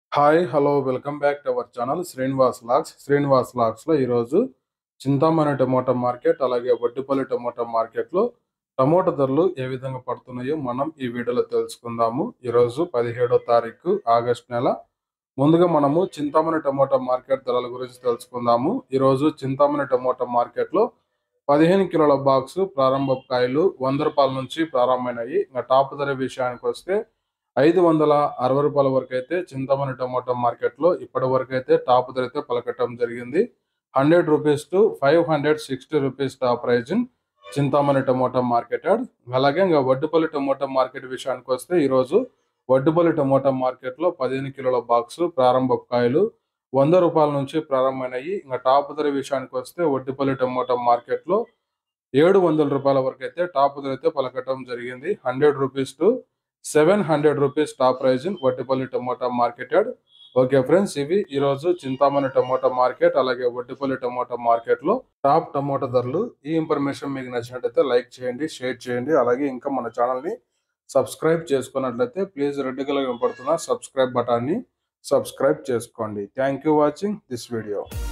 hi hello welcome back to our channel Srinivas లాక్స్ శ్రీనివాస్ లాక్స్ లో ఈరోజు చింతామణి టమోటా మార్కెట్ అలాగే వడ్డిపల్లి టమోటా మార్కెట్ లో టమోటా ధరలు ఏ విధంగా పడుతున్నాయో మనం ఈ వీడియోలో తెలుసుకుందాము ఈరోజు పదిహేడో తారీఖు ఆగస్ట్ నెల ముందుగా మనము చింతామణి టమోటా మార్కెట్ ధరల గురించి తెలుసుకుందాము ఈరోజు చింతామణి టమోటా మార్కెట్ లో పదిహేను కిలోల బాక్స్ ప్రారంభ కాయలు వంద రూపాయల నుంచి ప్రారంభమైనాయి ఇంకా టాప్ ధర విషయానికి వస్తే ఐదు వందల అరవై రూపాయల వరకు అయితే చింతామణి టమోటా మార్కెట్ లో ఇప్పటి వరకు అయితే టాప్ ధర అయితే పలకటం జరిగింది hundred rupees to five hundred sixty rupees top price in Chintamani tomato market yard అలాగే ఇంకా వడ్డుపల్లి టమోటా మార్కెట్ విషయానికి వస్తే ఈరోజు వడ్డుపల్లి టమోటా మార్కెట్ లో పదిహేను కిలోల బాక్స్ ప్రారంభ కాయలు వంద రూపాయల నుంచి ప్రారంభమైనాయి ఇంకా టాప్ ధర విషయానికి వస్తే వడ్డుపల్లి టమోటా మార్కెట్ లో ఏడు వందల రూపాయల వరకు అయితే టాప్ ధర అయితే పలకటం జరిగింది hundred rupees to seven hundred rupees top price in Vaddipalli tomato market yard okay friends ఇవి ఈ రోజు చింతామణి టమోటా మార్కెట్ అలాగే వడ్డిపల్లి టమోటా మార్కెట్ లో టాప్ టమోటా ధరలు ఈ ఇన్ఫర్మేషన్ మీకు నచ్చినట్లయితే లైక్ చేయండి షేర్ చేయండి అలాగే ఇంకా మన ఛానల్ ని సబ్స్క్రైబ్ చేసుకున్నట్లయితే ప్లీజ్ రెడ్ కలర్ కనపడుతున్న సబ్స్క్రైబ్ బటాన్ని సబ్స్క్రైబ్ చేసుకోండి thank you watching this video